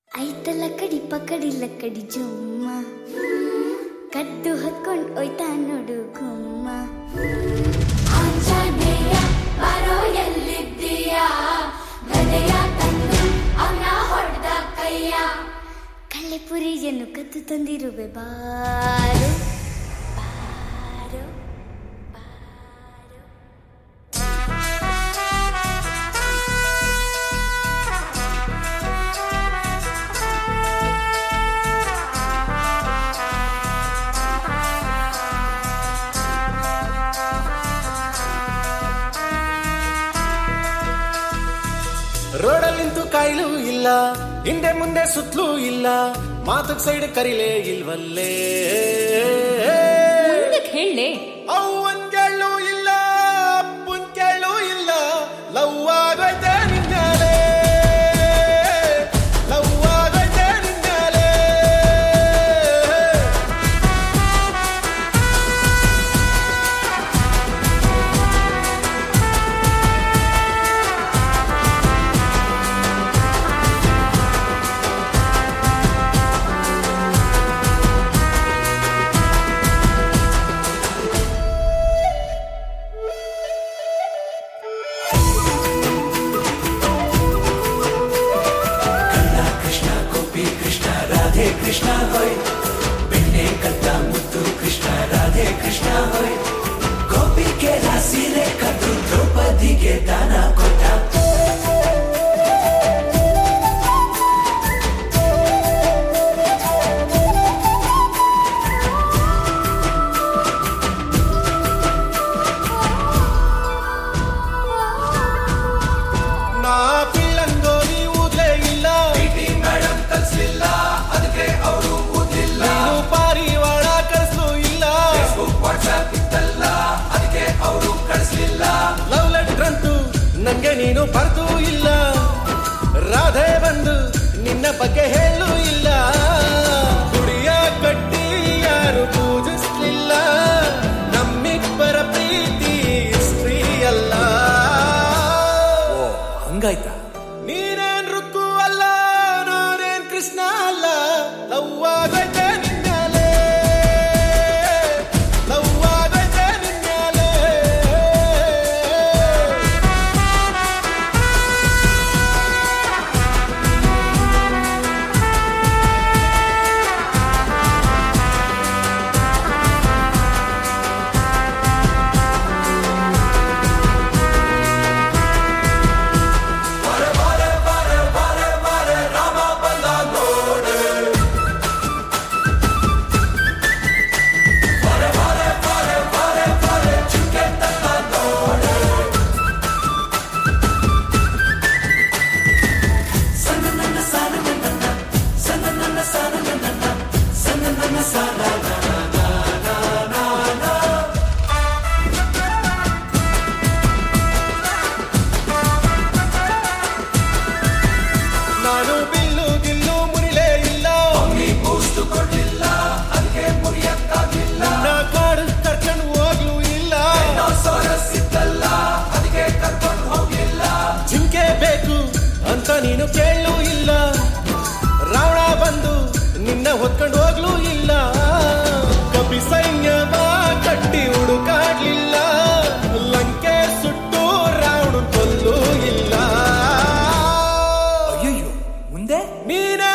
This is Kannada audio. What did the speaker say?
ಐತಲ ಕಡಿ ಪಕಡಿ ಲಕ್ಕಡಿ ಜುಮ್ಮ ಕದ್ದು ಹೊತ್ಕೊಂಡ್ ಒಯ್ತಾ ನೋಡು ಗುಮ್ಮ ಆಂಜನೇಯ ಬರೋ ಎಲ್ಲಿದ್ದೀಯ ಗದೆಯ ತಂದು ಅವನ ಹೊಡೆದ ಕೈಯ ಕಳ್ಳೆಪುರಿಯನ್ನು ಕದ್ದು ತಂದಿರುವೆ ಬಾರು ಬಾರು ಬಾರು ರೋಡಲ್ಲಿಂತೂ ಕಾಯಿಲು ಇಲ್ಲ ಹಿಂದೆ ಮುಂದೆ ಸುತ್ತಲೂ ಇಲ್ಲ ಮಾತಕ್ ಸೈಡ್ ಕರಿಲೇ ಇಲ್ವಲ್ಲೇ ಮುಂದಕ್ಕೆ ಹೇಳಿ ಅವ್ವನ್ ಕೇಳು ಇಲ್ಲ ಅಪ್ಪನ್ ಕೇಳು ಇಲ್ಲ ಲವ್ ಆಗೈತೆ ನಿನ್ನಾಲೆ ಲವ್ ಆಗೈತೆ ನಿನ್ನಾಲೆ ನಾ ಪಿಳ್ಳಂಗೋರಿ ಊದ್ಲೇ ಇಲ್ಲ ಮೇಡಮ್ ಕಲ್ಸ್ಲಿಲ್ಲ ಅದಕ್ಕೆ ಅವರು ಊದ್ಲಿಲ್ಲ ನೀನು ಪಾರಿವಾಳ ಕಳಿಸ್ಲು ಇಲ್ಲ ವಾಟ್ಸ್ಆಪ್ ಇತ್ತಲ್ಲ ಅದಕ್ಕೆ ಅವರು ಕಳಿಸ್ಲಿಲ್ಲ ಲವ್ ಲೆಟರ್ ಅಂತೂ ನಂಗೆ ನೀನು ಬರ್ದೂ ಇಲ್ಲ ರಾಧೆ ಬಂದು ನಿನ್ನ ಬಗ್ಗೆ ಹೇಳು ಇಲ್ಲ ಗುಡಿಯ ಕಟ್ಟಿ ಯಾರು ಪೂಜಿಸ್ಲಿಲ್ಲ ನಮ್ಮಿಬ್ಬರ ಪ್ರೀತಿ ಸ್ತ್ರೀ ಅಲ್ಲ ಹಂಗಾಯ್ತಾ ನೀನೇನ್ ರುಕ್ಕು ಅಲ್ಲ ನಾನೇನ್ ಕೃಷ್ಣ ಅಲ್ಲ ಲವ್ ಆಗೈತೆ ನಿನ್ನಾಲೆ ಲವ್ ಆಗೈತೆ ನಿನ್ನಾಲೆ ನಾನು ಬಿಲ್ಲು ಗಿಲ್ಲು ಮುರಿಲೇ ಇಲ್ಲ ನನ್ನ ಕಾಡು ಕರ್ಕೊಂಡು ಹೋಗ್ಲೂ ಇಲ್ಲ ಜಿಂಕೆ ಬೇಕು ಅಂತ ನೀನು ಕೇಳಲೂ ಇಲ್ಲ ರಾವಣ ಬಂದು ನಿನ್ನ ಹೊತ್ಕೊಂಡು ಹೋಗ್ಲೂ ಇಲ್ಲ ಕಪಿ ಸೈನ್ಯವ ಕಟ್ಟಿ ಹುಡುಕಾಡ್ಲಿಲ್ಲ ಲಂಕೆ ಸುಟ್ಟು ರಾವಣ ಕೊಲ್ಲೂ ಇಲ್ಲ ಅಯ್ಯಯ್ಯೋ ಮುಂದೆ ನೀನೇ